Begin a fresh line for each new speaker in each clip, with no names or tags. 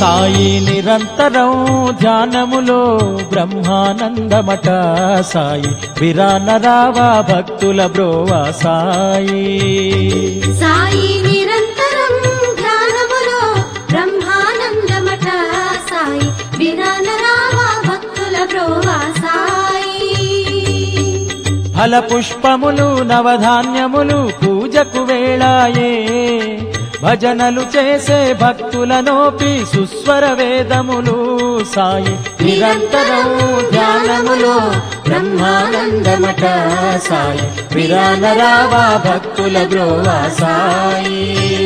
సాయి నిరంతరం ధ్యానములో బ్రహ్మానందమట సాయి విరానరావా భక్తుల బ్రోవా సాయి
సాయి నిరంతరం ధ్యానములో బ్రహ్మానందమట సాయి విరానరావా భక్తుల బ్రోవా సాయి
ఫల పుష్పములు నవధాన్యములు పూజకు వేళాయే భజనలు చేసే భక్తుల నోపి సుస్వర వేదములు సాయి నిరంతరం ధ్యానములో బ్రహ్మానందమట సాయి విరానరావా భక్తుల బ్రోవా సాయి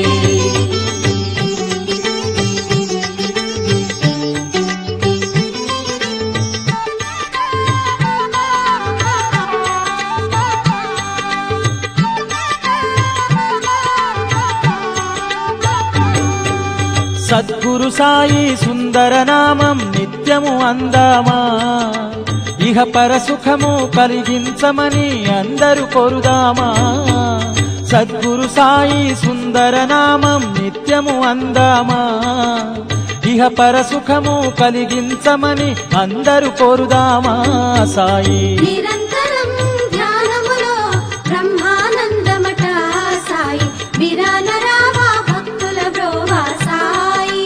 సద్గురు సాయి సుందర నామం నిత్యము అందామా ఇహ పర సుఖము కలిగించమని అందరూ కొరుదామా సద్గురు సాయి సుందర నామం నిత్యము అందామా ఇహ పర సుఖము కలిగించమని అందరూ కోరుదామా సాయి
నిరంతరం ధ్యానములో బ్రహ్మానందమట సాయి విరానరావా భక్తుల బ్రోవా సాయి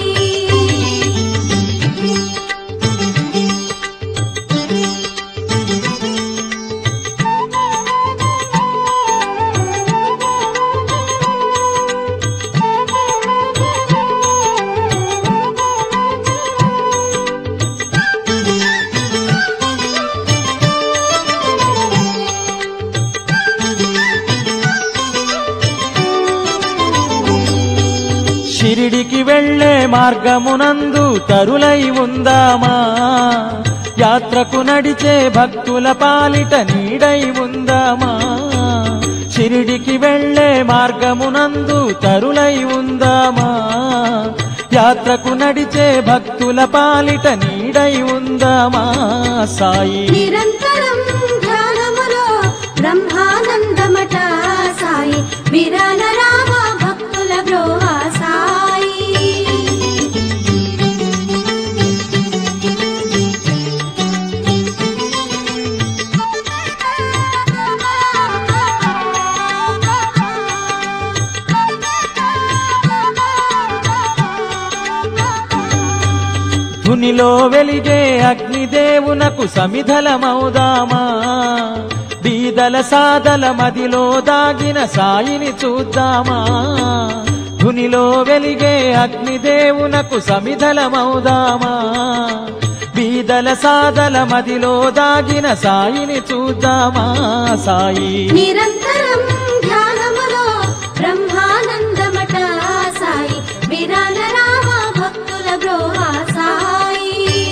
షిరిడికి వెళ్ళే మార్గమునందు తరులై ఉందామా యాత్రకు నడిచే భక్తుల పాలిట నీడై ఉందామా షిరిడికి వెళ్ళే మార్గమునందు తరులై ఉందామా యాత్రకు నడిచే భక్తుల పాలిట నీడై ఉందామా సాయి
నిరంతరం ధ్యానములో బ్రహ్మానందమట సాయి విరానరావా భక్తుల బ్రోవా సాయి
ధునిలో వెలిగే అగ్నిదేవునకు సమిధలమౌదామా బీదల సాదల మదిలో దాగిన సాయిని చూద్దామా ధునిలో వెలిగే అగ్నిదేవునకు సమిధలమౌదామా బీదల సాదల మదిలో దాగిన సాయిని చూద్దామా సాయి
నిరంతరం ధ్యానములో బ్రహ్మానందమట సాయి విరానరావా భక్తుల బ్రోవా సాయి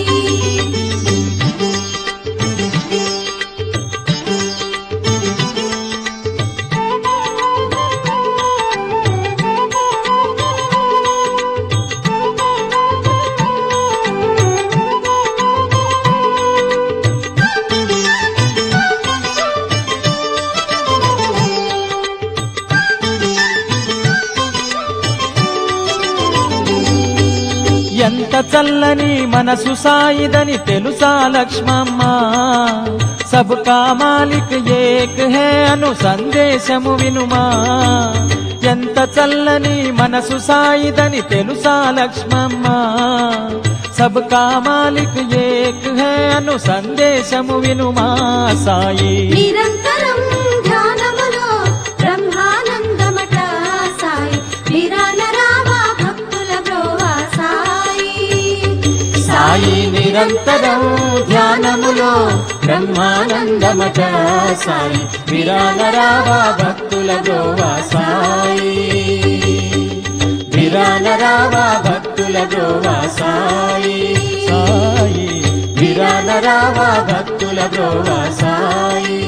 ఎంత చల్లని మనసు సాయిదని తెలుసా లక్ష్మమ్మ సబ్కా మాలిక్ ఏక్ హే అను సందేశము వినుమా ఎంత చల్లని మనసు సాయిదని తెలుసా లక్ష్మమ్మ సబ్కా మాలిక్ ఏక్ హే అను సందేశము వినుమా సాయి
నిరంతరం ధ్యానములో బ్రహ్మానందమట సాయి విరానరావా భక్తుల బ్రోవా సాయి
సాయి నిరంతరం ధ్యానములో బ్రహ్మానందమట సాయి విరానరావా భక్తుల గోవా సాయి విరానరావా భక్తుల గోవా సాయి సాయి విరానరావా భక్తుల గోవా సాయి